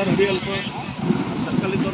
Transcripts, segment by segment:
Ready ಅಲ್ಪ circle ಇದ್ದವ್ರು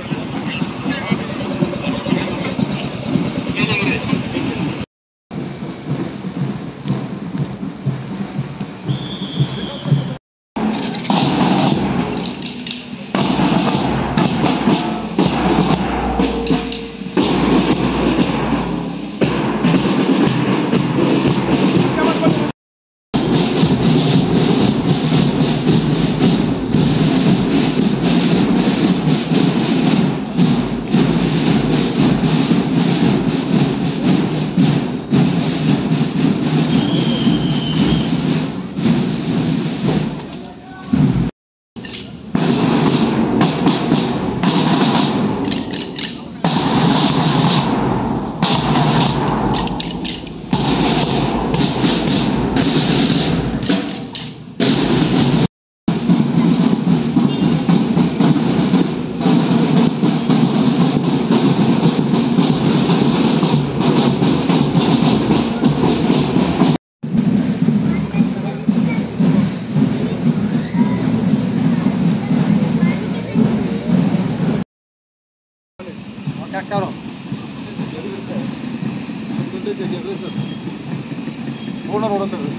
ಪೂರ್ಣ ನೋಡುತ್ತದೆ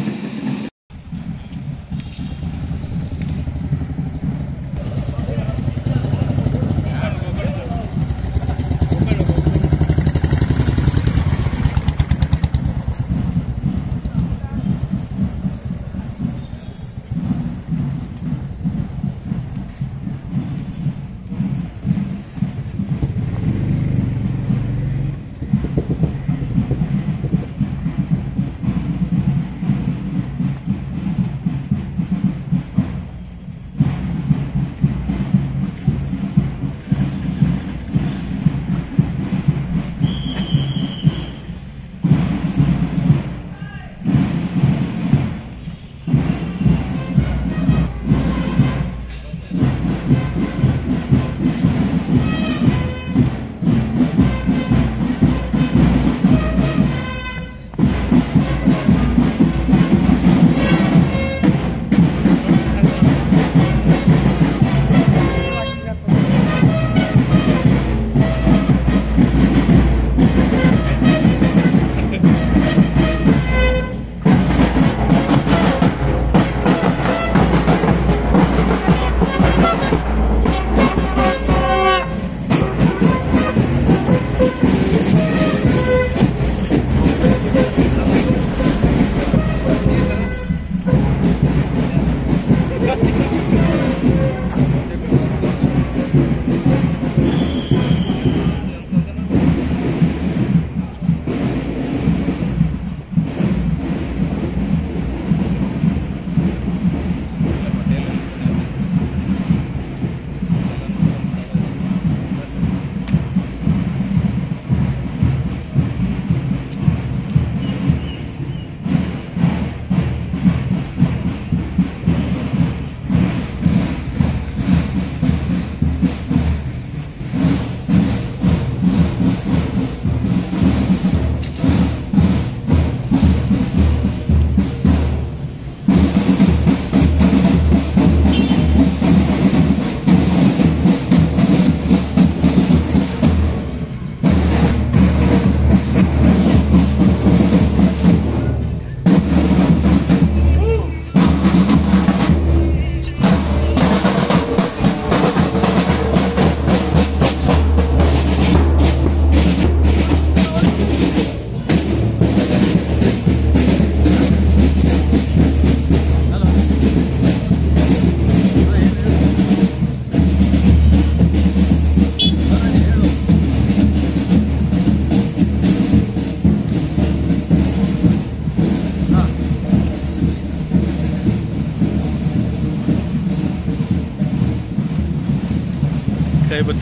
ಕೈ ಬತ್ತ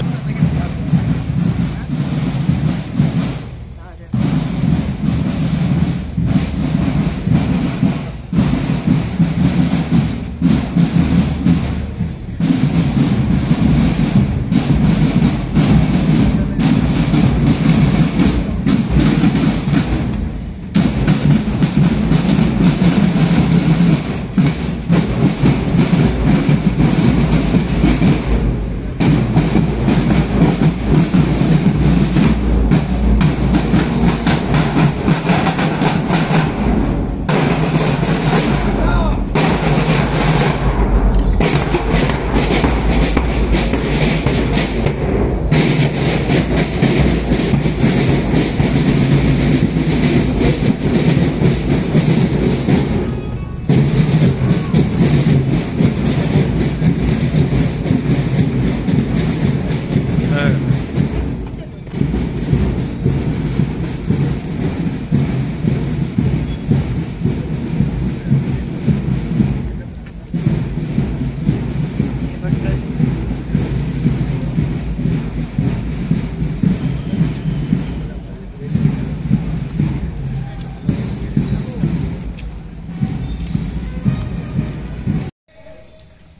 ¡Vamos!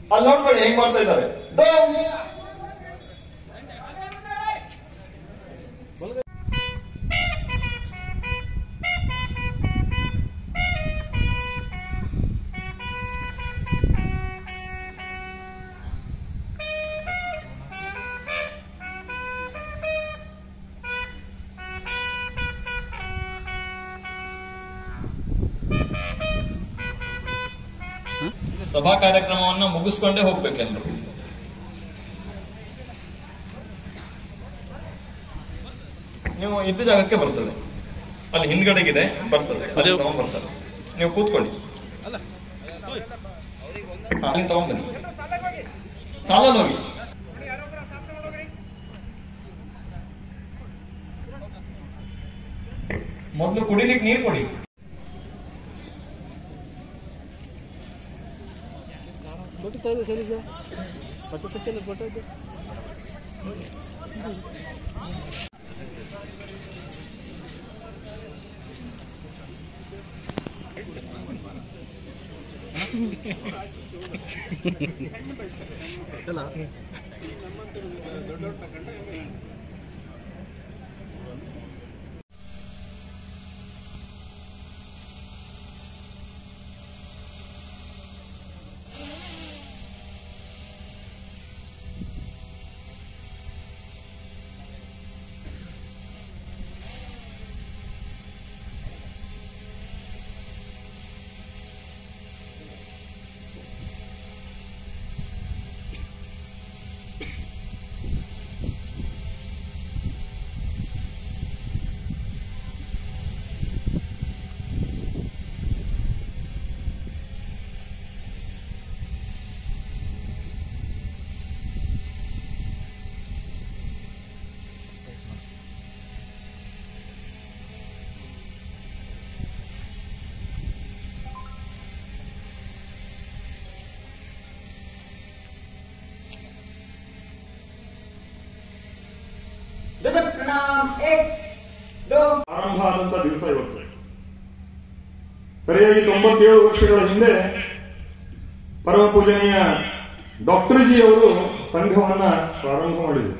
ಅಲ್ಲಿ ನೋಡ್ಕೊಳ್ಳಿ ಹೆಂಗ್ ಮಾಡ್ತಾ ಇದ್ದಾರೆ ಡೋಮ್. ಸಭಾ ಕಾರ್ಯಕ್ರಮವನ್ನ ಮುಗಿಸ್ಕೊಂಡೇ ಹೋಗ್ಬೇಕೆಲ್ರು ನೀವು ಇದ್ದ ಜಾಗಕ್ಕೆ ಬರ್ತದೆ ಅಲ್ಲಿ ಹಿಂದ್ಗಡೆಗಿದೆ ಬರ್ತದೆ ಅಲ್ಲಿ ತಗೊಂಡ್ಬರ್ತಾರೆ ನೀವು ಕೂತ್ಕೊಳ್ಳಿ ಹಾ, ಅಲ್ಲಿ ತಗೊಂಡ್ಬನ್ನಿ ಸಾಲಲ್ಲಿ ಹೋಗಿ ಮೊದಲು ಕುಡಿಲಿಕ್ಕೆ ನೀರು ಕೊಡಿ फोटो चाहिए सही से पता से चले फोटो दे चला ಆರಂಭ ಆದಂತ ದಿವಸ ಇವತ್ತು ಸರಿಯಾಗಿ ತೊಂಬತ್ತೇಳು ವರ್ಷಗಳ ಹಿಂದೆ ಪರಮ ಪೂಜನೀಯ ಡಾಕ್ಟರ್ ಜಿ ಅವರು ಸಂಘವನ್ನ ಪ್ರಾರಂಭ ಮಾಡಿದರು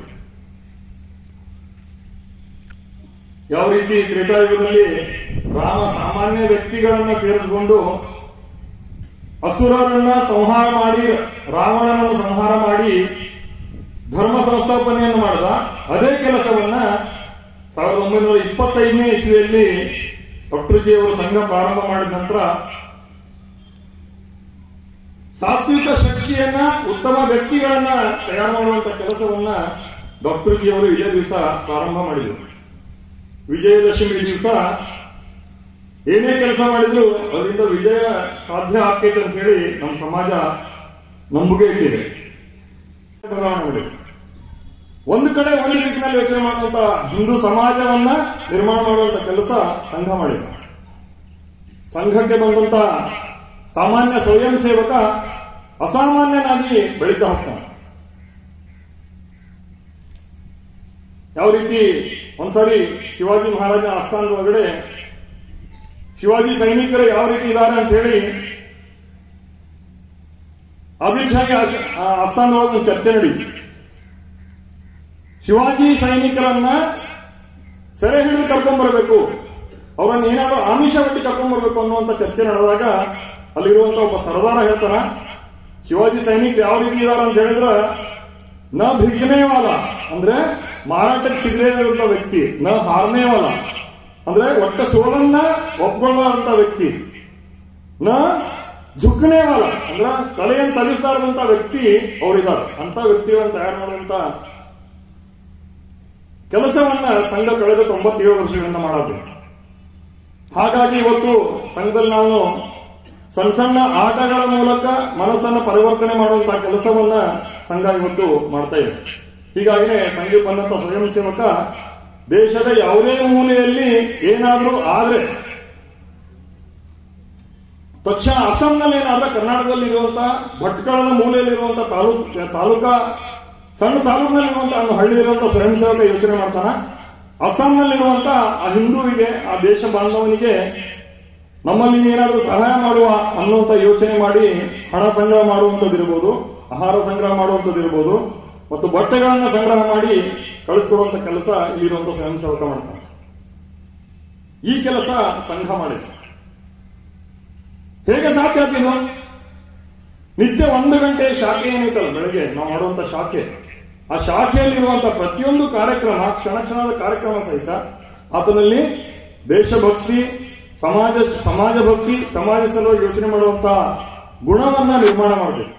ಯಾವ ರೀತಿ ತ್ರೇತಾಯುಗದಲ್ಲಿ ರಾಮ ಸಾಮಾನ್ಯ ವ್ಯಕ್ತಿಗಳನ್ನ ಸೇರಿಸಿಕೊಂಡು ಅಸುರರನ್ನ ಸಂಹಾರ ಮಾಡಿ ರಾವಣನನ್ನು ಸಂಹಾರ ಮಾಡಿ ಧರ್ಮ ಸಂಸ್ಥಾಪನೆಯನ್ನು ಮಾಡಿದ ಅದೇ ಕೆಲಸವನ್ನ ಸಾವಿರದ ಒಂಬೈನೂರ ಇಪ್ಪತ್ತೈದನೇ ಇಸ್ವಿಯಲ್ಲಿ ಡಾಕ್ಟರ್ ಜಿ ಅವರು ಸಂಘ ಪ್ರಾರಂಭ ಮಾಡಿದ ನಂತರ ಸಾತ್ವಿಕ ಶಕ್ತಿಯನ್ನ ಉತ್ತಮ ವ್ಯಕ್ತಿಗಳನ್ನ ತಯಾರು ಮಾಡುವಂತ ಕೆಲಸವನ್ನ ಡಾಕ್ಟರ್ ಜಿ ಅವರು ಇದೇ ದಿವಸ ಪ್ರಾರಂಭ ಮಾಡಿದರು ವಿಜಯದಶಮಿ ದಿವಸ ಏನೇ ಕೆಲಸ ಮಾಡಿದ್ರು ಅದರಿಂದ ವಿಜಯ ಸಾಧ್ಯ ಆಗ್ತೈತೆ ಅಂತ ಹೇಳಿ ನಮ್ಮ ಸಮಾಜ ನಂಬಿಕೆ ಇಟ್ಟಿದೆ ಬದಲಾವಣೆ ಮಾಡಿದೆ ಒಂದು ಕಡೆ ಒಂದು ದಿಕ್ಕಿನಲ್ಲಿ ಯೋಚನೆ ಮಾಡುವಂತ ಹಿಂದೂ ಸಮಾಜವನ್ನ ನಿರ್ಮಾಣ ಮಾಡುವಂತ ಕೆಲಸ ಸಂಘ ಮಾಡಿದ ಸಂಘಕ್ಕೆ ಬಂದಂತ ಸಾಮಾನ್ಯ ಸ್ವಯಂ ಸೇವಕ ಅಸಾಮಾನ್ಯನಾಗಿ ಬೆಳೀತಾ ಹೋಗ್ತಾನೆ ಯಾವ ರೀತಿ ಒಂದ್ಸಾರಿ ಶಿವಾಜಿ ಮಹಾರಾಜನ ಆಸ್ಥಾನದ ಒಳಗಡೆ ಶಿವಾಜಿ ಸೈನಿಕರು ಯಾವ ರೀತಿ ಇದ್ದಾರೆ ಅಂತ ಹೇಳಿ ಆದಿಲ್ ಶಾಹಿ ಆಸ್- ಆ ಆಸ್ಥಾನದೊಳಗೆ ಒಂದು ಚರ್ಚೆ ನಡೀತು ಶಿವಾಜಿ ಸೈನಿಕರನ್ನ ಸೆರೆ ಹಿಡಿದು ಕರ್ಕೊಂಡ್ಬರ್ಬೇಕು ಅವರನ್ನ ಏನಾದ್ರೂ ಆಮಿಷ ಒಟ್ಟಿ ಕರ್ಕೊಂಡ್ಬರ್ಬೇಕು ಅನ್ನುವಂತ ಚರ್ಚೆ ನಡೆದಾಗ ಅಲ್ಲಿರುವಂತ ಒಬ್ಬ ಸರದಾರ ಹೇಳ್ತಾನ ಶಿವಾಜಿ ಸೈನಿಕ ಯಾವ ರೀತಿ ಇದಾರ ಅಂತ ಹೇಳಿದ್ರ ನ ಭಿಗ್ನೇವಾಲ ಅಂದ್ರೆ ಮಾರಾಟಕ್ಕೆ ಸಿಗದೇ ಇರುವಂತ ವ್ಯಕ್ತಿ ನ ಹಾರ್ನೇವಾಲ ಅಂದ್ರೆ ಒಟ್ಟ ಸೋಲನ್ನ ಒಪ್ಕೊಳ್ಳುವಂತ ವ್ಯಕ್ತಿ ನ ಜುಗ್ನೇವಾಲ ಅಂದ್ರ ಕಲೆಯನ್ನು ತಲಿಸ್ತಾ ಇರುವಂತ ವ್ಯಕ್ತಿ ಅವರಿದ್ದಾರೆ ಅಂತ ವ್ಯಕ್ತಿಗಳನ್ನ ತಯಾರು ಮಾಡುವಂತ ಕೆಲಸವನ್ನ ಸಂಘ ಕಳೆದ ತೊಂಬತ್ತೇಳು ವರ್ಷಗಳಿಂದ ಮಾಡೋದು ಹಾಗಾಗಿ ಇವತ್ತು ಸಂಘದಲ್ಲಿ ನಾವು ಸಣ್ಣ ಸಣ್ಣ ಆಟಗಳ ಮೂಲಕ ಮನಸ್ಸನ್ನ ಪರಿವರ್ತನೆ ಮಾಡುವಂತಹ ಕೆಲಸವನ್ನ ಸಂಘ ಇವತ್ತು ಮಾಡ್ತಾ ಇದೆ ಹೀಗಾಗಿನೇ ಸಂಘಕ್ಕೆ ಬಂದಂತ ಸ್ವಯಂ ಸೇವಕ ದೇಶದ ಯಾವುದೇ ಮೂಲೆಯಲ್ಲಿ ಏನಾದ್ರೂ ಆದ್ರೆ ತಕ್ಷಣ ಅಸ್ಸಾಂನಲ್ಲಿ ಏನಾದ್ರೆ ಕರ್ನಾಟಕದಲ್ಲಿ ಇರುವಂತಹ ಭಟ್ಕಳದ ಮೂಲೆಯಲ್ಲಿರುವಂತಹ ತಾಲೂಕ್ ತಾಲೂಕಾ ಸಣ್ಣ ತಾಲೂಕಿನಲ್ಲಿರುವಂತಹ ಒಂದು ಹಳ್ಳಿ ಇರುವಂತಹ ಸ್ವಯಂ ಸೇವಕ ಯೋಚನೆ ಮಾಡ್ತಾನ ಅಸ್ಸಾಂನಲ್ಲಿರುವಂತಹ ಆ ಹಿಂದೂವಿಗೆ ಆ ದೇಶ ಬಾಂಧವನಿಗೆ ನಮ್ಮಲ್ಲಿ ಏನಾದರೂ ಸಹಾಯ ಮಾಡುವ ಅನ್ನುವಂತ ಯೋಚನೆ ಮಾಡಿ ಹಣ ಸಂಗ್ರಹ ಮಾಡುವಂತದ್ದಿರ್ಬೋದು ಆಹಾರ ಸಂಗ್ರಹ ಮಾಡುವಂತದ್ದಿರ್ಬೋದು ಮತ್ತು ಬಟ್ಟೆಗಳನ್ನ ಸಂಗ್ರಹ ಮಾಡಿ ಕಳಿಸ್ಕೊಡುವಂತ ಕೆಲಸ ಇಲ್ಲಿರುವಂತ ಸ್ವಯಂ ಸೇವಕ ಮಾಡ್ತಾರೆ ಈ ಕೆಲಸ ಸಂಘ ಮಾಡಿದೆ ಹೇಗೆ ಸಾಧ್ಯ ಆಗ್ತಿದ್ದು ನಿತ್ಯ ಒಂದು ಗಂಟೆ ಶಾಖೆ ಏನೈತಲ್ಲ ಬೆಳಗ್ಗೆ ನಾವು ಮಾಡುವಂತ ಶಾಖೆ ಆ ಶಾಖೆಯಲ್ಲಿರುವಂತಹ ಪ್ರತಿಯೊಂದು ಕಾರ್ಯಕ್ರಮ ಕ್ಷಣ ಕ್ಷಣದ ಕಾರ್ಯಕ್ರಮ ಸಹಿತ ಆತನಲ್ಲಿ ದೇಶಭಕ್ತಿ ಸಮಾಜ ಸಮಾಜ ಭಕ್ತಿ ಸಮಾಜ ಸಲುವಾಗಿ ಯೋಚನೆ ಮಾಡುವಂತಹ ಗುಣವನ್ನ ನಿರ್ಮಾಣ ಮಾಡಬೇಕು